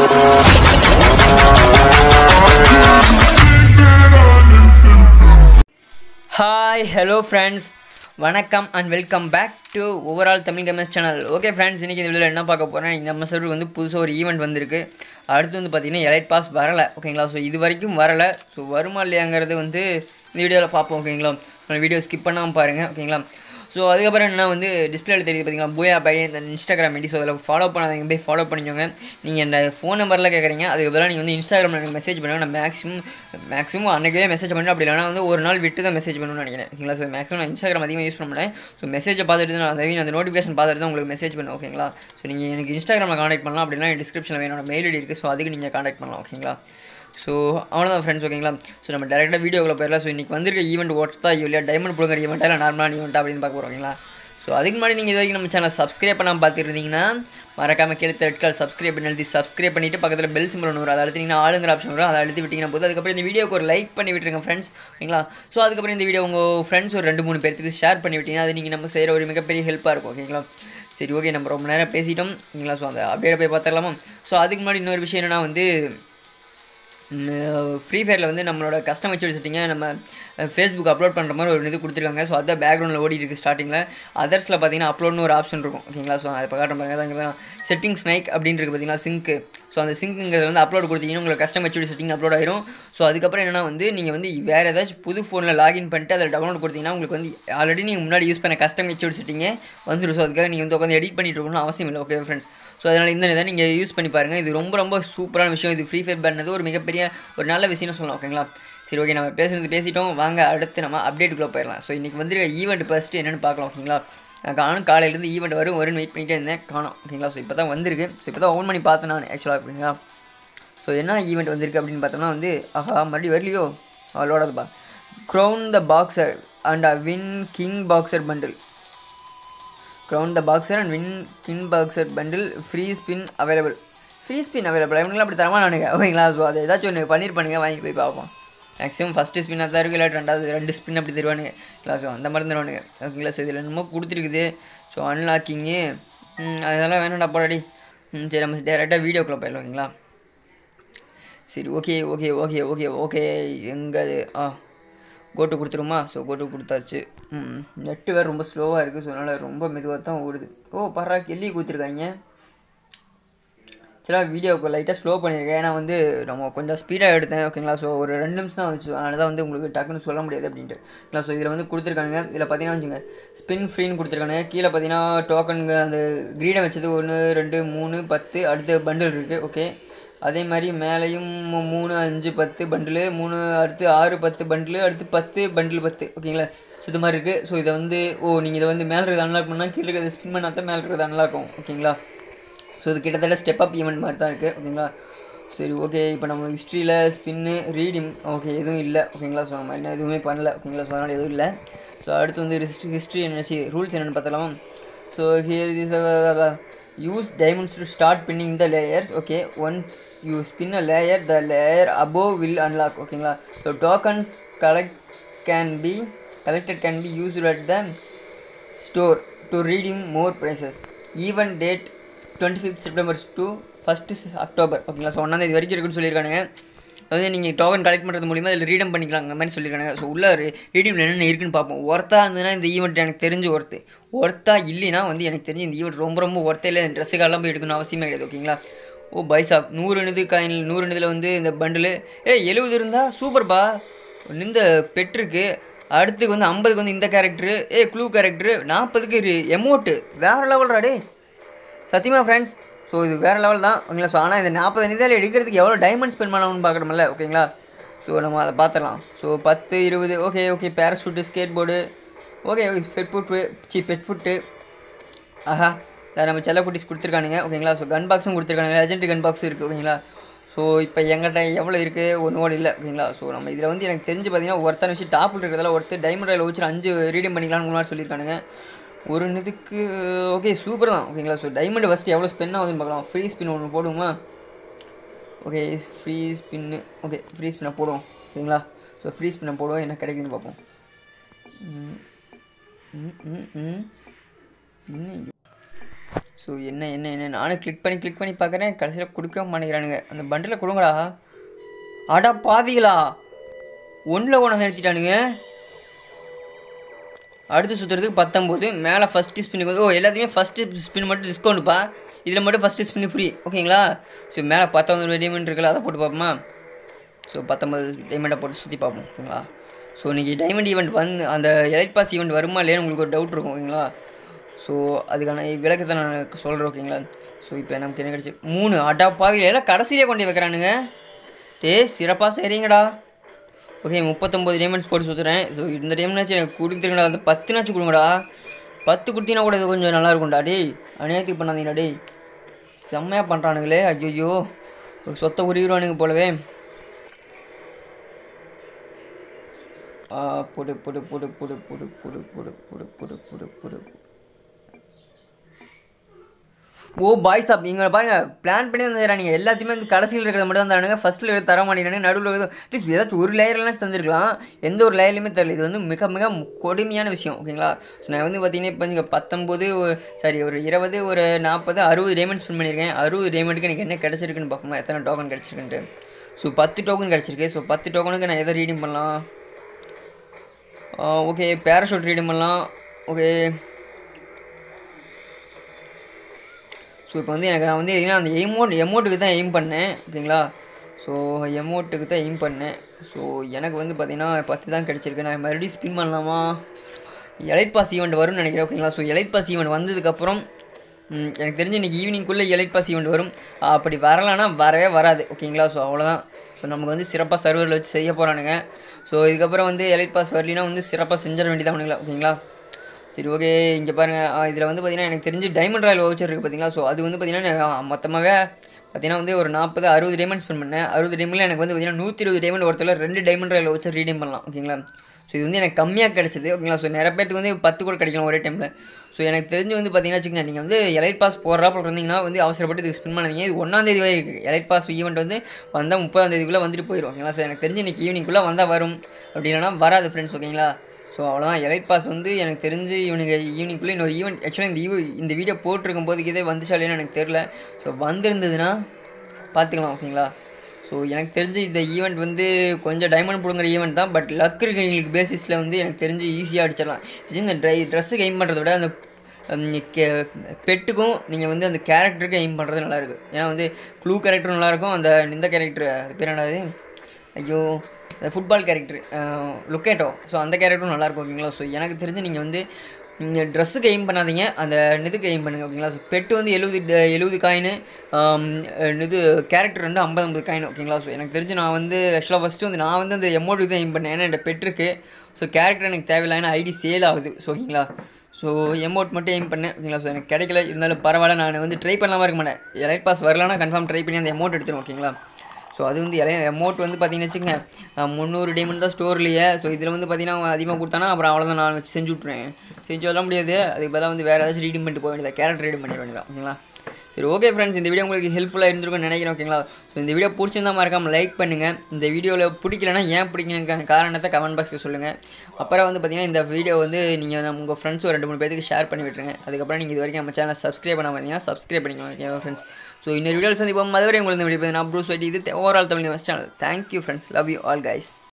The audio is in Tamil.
ஹாய் ஹலோ ஃப்ரெண்ட்ஸ் வணக்கம் and welcome back to overall Tamil gamers channel okay friends இன்றைக்கி இந்த வீடியோவில் என்ன பார்க்க போகிறேன் இன்றைக்கி நம்ம சர்வர் வந்து புதுசாக ஒரு ஈவெண்ட் வந்திருக்கு அடுத்து வந்து பார்த்திங்கன்னா எலைட் பாஸ் வரலை ஓகேங்களா ஸோ இது வரைக்கும் வரலை ஸோ வருமா இல்லையாங்கிறது வந்து இந்த வீடியோவில் பார்ப்போம் ஓகேங்களா வீடியோ ஸ்கிப் பண்ணாமல் பாருங்கள் ஓகேங்களா ஸோ அதுக்கப்புறம் என்ன வந்து டிஸ்பிளேல தெரியுது பார்த்தீங்களா பூயா பை இந்த இன்ஸ்டாகிராம் ஐடி ஸோ அதில் ஃபாலோ பண்ணாதீங்க போய் ஃபாலோ பண்ணிக்கோங்க நீங்கள் இந்த ஃபோன் நம்பரில் கேட்குறீங்க அதுக்கு பதிலாக நீங்கள் வந்து இன்ஸ்டாகிராமில் எனக்கு மெசேஜ் பண்ணுங்கள் நான் மேக்ஸிமம் மேக்ஸிமம் அன்றைக்கே மெசேஜ் பண்ணுறேன் அப்படி இல்லைனா வந்து ஒரு நாள் விட்டு தான் மெசேஜ் பண்ணணும்னு நினைக்கிறேன் ஓகேங்களா ஸோ மேக்ஸிமம் நான் இன்ஸ்டாகிராம் அதிகமாக யூஸ் பண்ண மாட்டேன் ஸோ மெசேஜை பார்த்துட்டு தான் அந்த அந்த நோட்டிஃபிகேஷன் பார்த்துட்டு தான் உங்களுக்கு மெசேஜ் பண்ணுவேன் ஓகேங்களா ஸோ நீங்கள் எனக்கு இன்ஸ்டாகிராமில் காண்டாக்ட் பண்ணலாம் அப்படின்னா டிஸ்கிரிப்ஷனில் என்னோட மெயில் ஐடி இருக்குது ஸோ அதுக்கு நீங்கள் காண்டாக்ட் பண்ணலாம் ஓகேங்களா ஸோ அவ்வளோதான் ஃப்ரெண்ட்ஸ் ஓகேங்களா ஸோ நம்ம டேரெக்டாக வீடியோக்குள்ள போயிடலாம் ஸோ இன்றைக்கி வந்திருக்க ஈவெண்ட் ஒர்த்தா இல்லையா டைமண்ட் புழுங்கர் ஈவெண்ட்டாக இல்லை நார்மலான ஈவெண்ட் அப்படின்னு பார்க்க போகிறோம் ஓகேங்களா ஸோ அதுக்கு முன்னாடி நீங்கள் இது வரைக்கும் நம்ம சேனல் சப்ஸ்கிரைப் பண்ணாமல் பார்த்துருந்தீங்கன்னா மறக்காமல் கீழே ரெட் கலர் சப்ஸ்கிரைப் பண்ணி எழுதி சப்ஸ்கிரைப் பண்ணிவிட்டு பக்கத்தில் பெல் சிம்பிள் ஒன்று வரும் அதை அழுத்திங்கன்னா ஆளுங்கிற ஆப்ஷன் வரும் அதை அழுத்தி விட்டிங்கன்னா போது அதுக்கப்புறம் இந்த வீடியோக்கு ஒரு லைக் பண்ணி விட்டுருங்க ஃப்ரெண்ட்ஸ் ஓகேங்களா ஸோ அதுக்கப்புறம் இந்த வீடியோ உங்கள் ஃப்ரெண்ட்ஸ் ஒரு ரெண்டு மூணு பேருக்கு ஷேர் பண்ணி விட்டீங்கன்னா அது நீங்கள் நம்ம செய்கிற ஒரு மிகப்பெரிய ஹெல்ப்பாக இருக்கும் ஓகேங்களா சரி ஓகே நம்ம ரொம்ப நேரம் பேசிட்டோம் ஓகேங்களா ஸோ அந்த அப்டேட் போய் பார்த்துடலாமா ஸோ அதுக்கு முன்னாடி இன்னொரு விஷயம் என்னென்னா வந்து ஃப்ரீ ஃபயரில் வந்து நம்மளோட கஸ்டமர் செட்டிங்கை நம்ம ஃபேஸ்புக் அப்லோட் பண்ணுற மாதிரி ஒரு இது கொடுத்துருக்காங்க ஸோ அதான் பேக்ரவுண்டில் ஓடிட்டு இருக்குது ஸ்டார்டிங்கில் அதர்ஸில் பார்த்தீங்கன்னா அப்லோட்னு ஒரு ஆப்ஷன் இருக்கும் ஓகேங்களா ஸோ அதை இப்போ காட்டுற பாருங்க அதான் இங்கே செட்டிங்ஸ் நைக் அப்படின்றது பார்த்தீங்கன்னா சிங்க்கு ஸோ அந்த சிங்க்குங்கிறது வந்து அப்லோட் கொடுத்தீங்கன்னா உங்களுக்கு கஸ்டமர் ஹெச்டி செட்டிங் அப்லோட் ஆயிரும் ஸோ அதுக்கப்புறம் என்னென்னா வந்து நீங்கள் வந்து வேறு ஏதாச்சும் புது ஃபோனில் லாகின் பண்ணிட்டு அதில் டவுன்லோட் கொடுத்தீங்கன்னா உங்களுக்கு வந்து ஆல்ரெடி நீங்கள் முன்னாடி யூஸ் பண்ண கஸ்டம் ஹெச்டி செட்டிங்கே வந்துடும் ஸோ அதுக்காக நீங்கள் வந்து உட்காந்து எடிட் பண்ணிட்டு இருக்கணும்னு அவசியம் இல்லை ஓகே ஃப்ரெண்ட்ஸ் ஸோ அதனால் இந்த இதை நீங்கள் யூஸ் பண்ணி பாருங்கள் இது ரொம்ப ரொம்ப சூப்பரான விஷயம் இது ஃப்ரீ ஃபயர் பண்ணது ஒரு மிகப்பெரிய ஒரு நல்ல விஷயம்னு சொல்லலாம் ஓகேங்களா சரி ஓகே நம்ம பேசுகிறது பேசிட்டோம் வாங்க அடுத்து நம்ம அப்டேட்டுக்குள்ளே போயிடலாம் ஸோ இன்றைக்கி வந்துருக்க ஈவெண்ட் ஃபஸ்ட்டு என்னென்னு பார்க்கலாம் ஓகேங்களா நான் காணும் காலையிலேருந்து ஈவெண்ட் வரும் வரும்னு வெயிட் பண்ணிகிட்டே இருந்தேன் காணும் ஓகேங்களா ஸோ இப்போ தான் வந்திருக்கு ஸோ இப்போ தான் ஓன் பண்ணி பார்த்தேன் நான் ஆக்சுவலாக ஓகேங்களா ஸோ என்ன ஈவெண்ட் வந்திருக்கு அப்படின்னு பார்த்தோம்னா வந்து ஆஹா மறுபடியும் வரலையோ அவளோடதுப்பா crown the boxer and a win king boxer bundle crown the boxer and win king boxer bundle free spin available free spin available இவங்களாம் அப்படி தரமா நானுங்க ஓகேங்களா ஸோ அதை ஏதாச்சும் ஒன்று பண்ணியிருப்பானுங்க வாங்கி போய் பார்ப்போம் மேக்ஸிமம் ஃபஸ்ட்டு ஸ்பின்னாக தான் இருக்குது இல்லை ரெண்டாவது ரெண்டு ஸ்பின் அப்படி தருவானுங்க இல்லை ஸோ அந்த மாதிரி தருவானுங்க ஓகேங்களா ஸோ இதில் என்னமோ கொடுத்துருக்குது ஸோ அன்லாக்கிங்கு அதெல்லாம் வேணாம்டா போடாடி ம் சரி நம்ம டேரெக்டாக வீடியோக்குள்ளே போயிடலாம் ஓகேங்களா சரி okay okay okay okay okay எங்கே அது ஆ கோட்டு கொடுத்துருமா ஸோ கோட்டு கொடுத்தாச்சு ம் நெட்டு வேறு ரொம்ப ஸ்லோவாக இருக்குது ஸோ அதனால் ரொம்ப மெதுவாக தான் ஓடுது ஓ பரா கெல்லி கொடுத்துருக்காங்க ஆக்சுவலாக வீடியோக்கு லைட்டாக ஸ்லோ பண்ணியிருக்கேன் ஏன்னா வந்து நம்ம கொஞ்சம் ஸ்பீடாக எடுத்தேன் ஓகேங்களா ஸோ ஒரு ரெண்டு நிமிஷம் தான் வந்துச்சு அதனால தான் வந்து உங்களுக்கு டக்குன்னு சொல்ல முடியாது அப்படின்ட்டு ஓகேங்களா ஸோ இதில் வந்து கொடுத்துருக்காங்க இதில் பார்த்தீங்கன்னா வச்சுங்க ஸ்பின் ஃப்ரீன்னு கொடுத்துருக்காங்க கீழே பார்த்தீங்கன்னா டோக்கனுங்க அந்த க்ரீடை வச்சது ஒன்று ரெண்டு மூணு பத்து அடுத்த பண்டில் இருக்குது ஓகே அதே மாதிரி மேலேயும் மூணு அஞ்சு பத்து பண்டிலு மூணு அடுத்து ஆறு பத்து பண்டிலு அடுத்து பத்து பண்டில் பத்து ஓகேங்களா ஸோ இது மாதிரி இருக்குது ஸோ இதை வந்து ஓ நீங்கள் இதை வந்து மேலே இருக்கிறது அன்லாக் பண்ணால் கீழே இருக்கிறது ஸ்பின் பண்ணால் தான் மேலே இருக்கிறது அன்லாக் ஆகும் ஓகேங்களா ஸோ இது கிட்டத்தட்ட ஸ்டெப் அப் ஈவெண்ட் மாதிரி தான் இருக்குது ஓகேங்களா சரி ஓகே இப்போ நம்ம ஹிஸ்ட்ரியில் ஸ்பின்னு ரீடிங் ஓகே எதுவும் இல்லை ஓகேங்களா ஸோ நம்ம என்ன எதுவுமே பண்ணல ஓகேங்களா ஸோ அதனால் எதுவும் இல்லை ஸோ அடுத்து வந்து ஹிஸ்ட்ரி ஹிஸ்ட்ரி என்ன ரூல்ஸ் என்னென்னு பார்த்தலாம் so here is use diamonds to start pinning the layers okay once you spin a layer the layer above will unlock ஓகேங்களா so tokens collect can be collected can be used at the store to redeem more prizes even date twenty fifth September to first October ஓகேங்களா ஸோ ஒன்றாந்தேதி வரைக்கும் இருக்குன்னு சொல்லியிருக்கானுங்க அதாவது நீங்கள் டோக்கன் கலெக்ட் பண்ணுறது மூலிமா அதில் ரீடம் பண்ணிக்கலாம் அந்த மாதிரி சொல்லியிருக்காங்க ஸோ உள்ள ரீடியம் என்னென்ன இருக்குன்னு பார்ப்போம் ஒர்த்தாக இருந்ததுன்னா இந்த ஈவெண்ட் எனக்கு தெரிஞ்சு ஒர்த்து ஒர்த்தாக இல்லைனா வந்து எனக்கு தெரிஞ்சு இந்த ஈவெண்ட் ரொம்ப ரொம்ப ஒர்த்தே இல்லை இந்த ட்ரெஸ்ஸுக்கெல்லாம் போய் எடுக்கணும் அவசியமே கிடையாது ஓகேங்களா ஓ பைசாப் நூறு நிது காயின் நூறு நிதில் வந்து இந்த பண்டிலு ஏ எழுபது இருந்தால் சூப்பர்ப்பா இந்த பெட்ருக்கு அடுத்துக்கு வந்து ஐம்பதுக்கு வந்து இந்த கேரக்டரு ஏ க்ளூ கேரக்டரு நாற்பதுக்கு எமோட்டு வேறு லெவல்ரா டே சத்தியமாக ஃப்ரெண்ட்ஸ் ஸோ இது வேறு லெவல் தான் ஓகேங்களா ஸோ ஆனால் இந்த நாற்பது நிதியில் எடுக்கிறதுக்கு எவ்வளோ டைமண்ட் ஸ்பெண்ட் பண்ணணும்னு பார்க்குறோம்ல ஓகேங்களா ஸோ நம்ம அதை பார்த்துடலாம் ஸோ பத்து இருபது okay okay parachute skateboard okay okay pet food சி பெட் ஃபுட்டு ஆஹா இதை நம்ம செல்லக்குட்டிஸ் கொடுத்துருக்கானுங்க ஓகேங்களா ஸோ கன் பாக்ஸும் கொடுத்துருக்கானுங்க லெஜெண்டரி கன் பாக்ஸும் இருக்குது ஓகேங்களா ஸோ இப்போ எங்கிட்ட எவ்வளோ இருக்குது ஒன்று இல்லை ஓகேங்களா ஸோ நம்ம இதில் வந்து எனக்கு தெரிஞ்சு பார்த்தீங்கன்னா ஒருத்தன விஷயம் டாப்பில் இருக்கிறதால ஒருத்தர் டைமண்ட் ராயில் வச்சு அஞ்சு ரீடிங் பண்ணிக்கலாம்னு முன்னாடி சொல்லியிருக்கானுங்க ஒரு இதுக்கு ஓகே சூப்பர் தான் ஓகேங்களா ஸோ டைமண்ட் ஃபஸ்ட்டு எவ்வளோ ஸ்பென் ஆகுதுன்னு பார்க்கலாம் ஃப்ரீ ஸ்பின் ஒன்று போடுவோமா ஓகே ஃப்ரீ ஸ்பின்னு ஓகே ஃப்ரீ ஸ்பின்னை போடுவோம் ஓகேங்களா ஸோ ஃப்ரீ ஸ்பின்னை போடுவோம் என்ன கிடைக்குதுன்னு பார்ப்போம் ம் ம் ம் ம் இன்னும் ஸோ என்ன என்ன என்ன நானும் கிளிக் பண்ணி கிளிக் பண்ணி பார்க்குறேன் கடைசியில் கொடுக்க மாட்டேங்கிறானுங்க அந்த பண்டில் கொடுங்கடா அடா பாவிகளா ஒன்றில் ஒன்று நிறுத்திட்டானுங்க அடுத்து சுற்றுறதுக்கு பத்தொம்போது மேலே ஃபஸ்ட்டு ஸ்பின்னுக்கு வந்து ஓ எல்லாத்தையுமே ஃபஸ்ட்டு ஸ்பின் மட்டும் டிஸ்கவுண்ட்ப்பா இதில் மட்டும் ஃபஸ்ட்டு ஸ்பின் ஃப்ரீ ஓகேங்களா ஸோ மேலே பத்தொம்பது டைமண்ட் இருக்குல்ல அதை போட்டு பார்ப்போமா ஸோ பத்தொம்பது டைமண்டை போட்டு சுற்றி பார்ப்போம் ஓகேங்களா ஸோ இன்றைக்கி டைமண்ட் ஈவெண்ட் வந்து அந்த எலைட் பாஸ் ஈவெண்ட் வருமா இல்லையான்னு உங்களுக்கு ஒரு டவுட் இருக்கும் ஓகேங்களா ஸோ அதுக்கான விளக்கத்தை நான் சொல்கிறேன் ஓகேங்களா ஸோ இப்போ நமக்கு என்ன கிடச்சி மூணு அடா பாவிகள் எல்லாம் கடைசியிலே கொண்டு போய் வைக்கிறானுங்க டே சிறப்பாக சரிங்கடா ஓகே முப்பத்தொம்பது டைமண்ட்ஸ் போட்டு சுற்றுறேன் ஸோ இந்த டைம்னாச்சும் எனக்கு கொடுத்துருங்கடா அந்த பத்துனாச்சும் கொடுங்கடா பத்து கொடுத்தீங்கன்னா கூட இது கொஞ்சம் நல்லா இருக்கும்டா டேய் அநியாயத்துக்கு பண்ணாதீங்கடா டேய் செம்மையாக பண்ணுறானுங்களே ஐயோ சொத்தை உருவிடுவானுங்க போலவே ஆ, புடு புடு புடு புடு புடு புடு புடு புடு புடு புடு புடு ஓ பாய்ஸ் ஆப் இங்கே பாருங்க பிளான் பண்ணி தான் தரானுங்க எல்லாத்தையுமே வந்து கடைசியில் இருக்கிறத மட்டும் தான் தரானுங்க ஃபஸ்ட்டில் இருக்கிறத தர மாட்டேங்கிறானுங்க நடுவில் இருக்கிறது அட்லீஸ்ட் ஏதாச்சும் ஒரு லேயர்லாம் தந்திருக்கலாம் எந்த ஒரு லேயர்லையுமே தரல இது வந்து மிக மிக கொடுமையான விஷயம் ஓகேங்களா ஸோ நான் வந்து பார்த்தீங்கன்னா இப்போ இங்கே பத்தொம்போது சாரி ஒரு இருபது ஒரு நாற்பது அறுபது டைமண்ட் ஸ்பெண்ட் பண்ணியிருக்கேன் அறுபது டைமண்ட்டுக்கு எனக்கு என்ன கிடச்சிருக்குன்னு பார்ப்போமா எத்தனை டோக்கன் கிடச்சிருக்குன்ட்டு ஸோ பத்து டோக்கன் கிடச்சிருக்கு ஸோ பத்து டோக்கனுக்கு நான் எதை ரீடிங் பண்ணலாம் ஓகே பேராஷூட் ரீடிங் பண்ணலாம் ஓகே ஸோ இப்போ வந்து எனக்கு நான் வந்து ஏன்னா அந்த எமௌண்ட் எமௌண்ட்டுக்கு தான் எய்ம் பண்ணேன் ஓகேங்களா ஸோ எமௌண்ட்டுக்கு தான் எய்ம் பண்ணேன் ஸோ எனக்கு வந்து பார்த்தீங்கன்னா பத்து தான் கிடச்சிருக்கு நான் மறுபடியும் ஸ்பின் பண்ணலாமா எலைட் பாஸ் ஈவெண்ட் வரும்னு நினைக்கிறேன் ஓகேங்களா ஸோ எலைட் பாஸ் ஈவெண்ட் வந்ததுக்கப்புறம் ம், எனக்கு தெரிஞ்சு இன்றைக்கி ஈவினிங்குள்ளே எலைட் பாஸ் ஈவெண்ட் வரும் அப்படி வரலைன்னா வரவே வராது ஓகேங்களா ஸோ அவ்வளோதான் ஸோ நமக்கு வந்து சிறப்பாக சர்வரில் வச்சு செய்ய போகிறானுங்க ஸோ இதுக்கப்புறம் வந்து எலைட் பாஸ் வரலினா வந்து சிறப்பாக செஞ்சிட வேண்டியதானுங்களா ஓகேங்களா சரி ஓகே இங்கே பாருங்கள் இதில் வந்து பார்த்தீங்கன்னா எனக்கு தெரிஞ்சு டைமண்ட் ராயல் வவுச்சர் இருக்குது பார்த்தீங்களா ஸோ அது வந்து பார்த்தீங்கன்னா மொத்தமாகவே பார்த்தீங்கன்னா வந்து ஒரு நாற்பது அறுபது டைமண்ட் ஸ்பெண்ட் பண்ணேன் அறுபது டைமில் எனக்கு வந்து பார்த்தீங்கன்னா நூற்றி இருபது டைமண்ட் ஒருத்தர் ரெண்டு டைமண்ட் ராயல் வவுச்சர் ரீடீம் பண்ணலாம் ஓகேங்களா ஸோ இது வந்து எனக்கு கம்மியாக கிடச்சிது ஓகேங்களா ஸோ நிறைய பேருக்கு வந்து பத்து கூட கிடைக்கலாம் ஒரே டைமில் ஸோ எனக்கு தெரிஞ்சு வந்து பார்த்தீங்கன்னா வச்சுக்கோங்க நீங்கள் வந்து எலைட் பாஸ் போடுறாப்புல இருந்தீங்கன்னா வந்து அவசரப்பட்டு இதுக்கு ஸ்பின் பண்ணாதீங்க இது ஒன்றாந்தேதி வரை இருக்குது எலைட் பாஸ் ஈவெண்ட் வந்து வந்தால் முப்பதாம் தேதிக்குள்ளே வந்துட்டு போயிடும் ஓகேங்களா ஸோ எனக்கு தெரிஞ்சு இன்றைக்கி ஈவினிங்குள்ளே வந்தால் வரும் அப்படின்னா வராது ஃப்ரெண்ட்ஸ் ஓகேங்களா ஸோ அவ்வளோதான் எலைட் பாஸ் வந்து எனக்கு தெரிஞ்சு இவனுங்க ஈவினிங்குள்ளே இன்னொரு ஈவெண்ட் ஆக்சுவலாக இந்த ஈவ இந்த வீடியோ போட்டிருக்கும் போதுக்கு இதே வந்துச்சா இல்லையான்னு எனக்கு தெரில ஸோ வந்திருந்ததுன்னா பார்த்துக்கலாம் ஓகேங்களா ஸோ எனக்கு தெரிஞ்சு இந்த ஈவெண்ட் வந்து கொஞ்சம் டைமண்ட் பிடுங்குற ஈவெண்ட் தான் பட் லக் இருக்கிறவங்களுக்கு பேசிஸில் வந்து எனக்கு தெரிஞ்சு ஈஸியாக அடிச்சிடலாம் இது இந்த ட்ரை ட்ரெஸ்ஸுக்கு எய்ம் பண்ணுறத விட அந்த ஹம், கே- பெட்டுக்கும் நீங்கள் வந்து அந்த கேரக்டருக்கு எய்ம் பண்ணுறது நல்லாயிருக்கு ஏன்னா வந்து க்ளூ கேரக்டரும் நல்லாயிருக்கும் அந்த இந்த கேரக்டர் அது பேர் என்னது ஐயோ அந்த ஃபுட்பால் கேரக்டர் லுக்கேட்டோ ஸோ அந்த கேரக்டரும் நல்லாயிருக்கும் ஓகேங்களா ஸோ எனக்கு தெரிஞ்சு நீங்கள் வந்து நீங்கள் ட்ரெஸ்ஸுக்கு எய்ம் பண்ணாதீங்க அந்த இதுக்கு எய்ம் பண்ணுங்க ஓகேங்களா ஸோ பெட்டு வந்து எழுபது எழுபது காயின் இது கேரக்டர் வந்து ஐம்பது ஐம்பது காயின் ஓகேங்களா ஸோ எனக்கு தெரிஞ்சு நான் வந்து ஆக்சுவலாக ஃபஸ்ட்டு வந்து நான் வந்து அந்த எமௌண்ட்டுக்கு தான் எய்ம் பண்ணேன் ஏன்னா என் பெட் இருக்கு ஸோ கேரக்டர் எனக்கு தேவையில்லை ஏன்னா ஐடி சேல் ஆகுது ஸோ ஓகேங்களா ஸோ எமௌண்ட் மட்டும் எய்ம் பண்ணேன் ஓகேங்களா ஸோ எனக்கு கிடைக்கல இருந்தாலும் பரவாயில்ல நான் வந்து ட்ரை பண்ணாமல் இருக்க மாட்டேன் எலைட் பாஸ் வரலன்னா கன்ஃபார்ம் ட்ரை பண்ணி அந்த எமௌண்ட் எடுத்துருவேன் ஓகேங்களா ஸோ அது வந்து இலைய அமௌண்ட் வந்து பார்த்தீங்கன்னு வச்சுக்கோங்க முந்நூறு டைமண்ட் தான் ஸ்டோர்லேயே ஸோ இதில் வந்து பார்த்தீங்கன்னா அவன் அதிகமாக கொடுத்தானா அப்புறம் அவ்வளோதான் நான் வச்சு செஞ்சு விட்ருவேன் செஞ்சு வர முடியாது அதுக்கு பதிலாக வந்து வேறு ஏதாச்சும் ரீடிங் பண்ணிட்டு போக வேண்டியதா கேரக்டர் ரீடிங் பண்ணிட வேண்டியதா ஓகேங்களா சரி ஓகே ஃப்ரெண்ட்ஸ் இந்த வீடியோ உங்களுக்கு ஹெல்ப்ஃபுல்லாக இருந்திருக்கும்னு நினைக்கிறேன் ஓகேங்களா ஸோ இந்த வீடியோ பிடிச்சிருந்தா மறக்காமல் லைக் பண்ணுங்கள் இந்த வீடியோவில் பிடிக்கலனா ஏன் பிடிக்கலன்னு காரணத்தை கமெண்ட் பாக்ஸில் சொல்லுங்கள் அப்புறம் வந்து பார்த்தீங்கன்னா இந்த வீடியோ வந்து நீங்கள் நம்ம உங்கள் ஃப்ரெண்ட்ஸ் ஒரு ரெண்டு மூணு பேருக்கு ஷேர் பண்ணி விட்டுருங்க அதுக்கப்புறம் நீங்கள் இது வரைக்கும் நம்ம சேனலை சப்ஸ்கிரைப் பண்ண பார்த்தீங்கன்னா சப்ஸ்கிரைப் பண்ணிக்கோங்க ஓகேவா ஃப்ரெண்ட்ஸ் ஸோ இன்னொரு வீடியோவில் சந்திப்போம் அதுவரை உங்களுக்கு இந்த வீடியோ நான் ப்ரூஸ் வெட்டி இது overall Tamil news channel thank you friends love you all guys